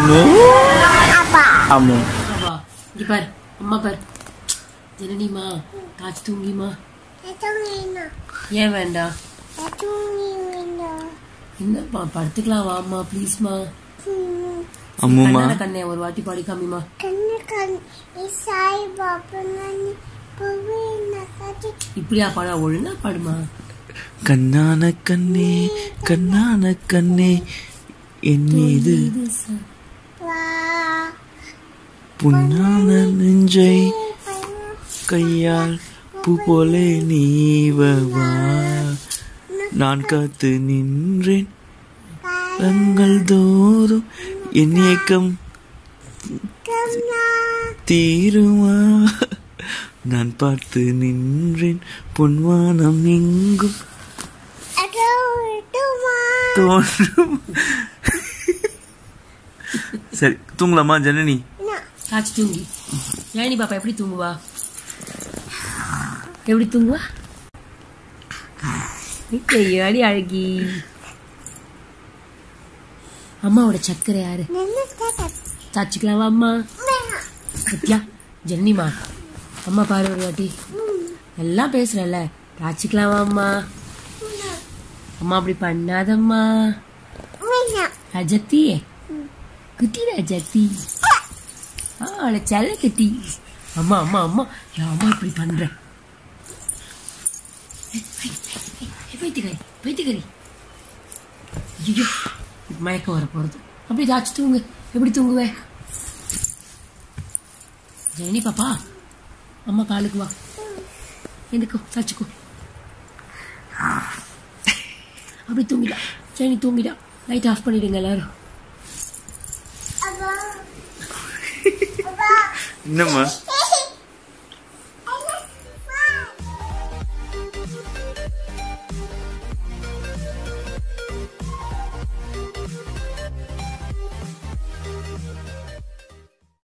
அம்மு அம்மு வா இங்க பாரு அம்மா பாரு ஜனனிமா தாச்சு தூங்கிமா ஏன் வேண்டாம் என்னப்பா படுத்துக்கலாம் வாம்மா ப்ளீஸ்மா அம்முமா கண்ணான கண்ணே ஒரு வாட்டி பாடி காமிமா இப்படியா பாடா ஒழுங்கா பாடுமா கண்ணான கண்ணே கண்ணான கண்ணே என் மீது இது ச- புண்ணான நெஞ்சை கையால் பூ போலே நீவவா நான் காத்து நின்றேன் தங்கள் தோறும் என் ஏக்கம் தீருமா நான் பார்த்து நின்றேன் பொன்வானம் எங்கும் தோன்றும் சரி தூங்கலாமா ஜனனி தாச்சு தூங்கி ஜனனி பாப்பா எப்படி தூங்குவா எப்படி தூங்குவா ஐயோ அடி அழகி அம்மாவோட சக்கரை யாரு சாச்சிக்கலாமா அம்மா சத்யா ஜென்னிமா அம்மா பாரு ஒரு வாட்டி எல்லாம் பேசுறல ராச்சிக்கலாமா அம்மா அம்மா அப்படி பண்ணாதம்மா ரஜத்தி குட்டி ரஜத்தி ஆ அவளை செல்ல குட்டி அம்மா அம்மா அம்மா என் அம்மா இப்படி பண்ற பைத்தியக்காரி பைத்தியக்காரி ஐயோ மயக்கம் வர போறது அப்படி தாச்சு தூங்கு எப்படி தூங்குவே ஜனனி பாப்பா அம்மா காலுக்கு வா எதுக்கோ சாச்சுக்கோ அப்படி தூங்கிடா ஜனனி தூங்கிடா லைட் ஆஃப் பண்ணிடுங்க எல்லாரும் என்னம்மா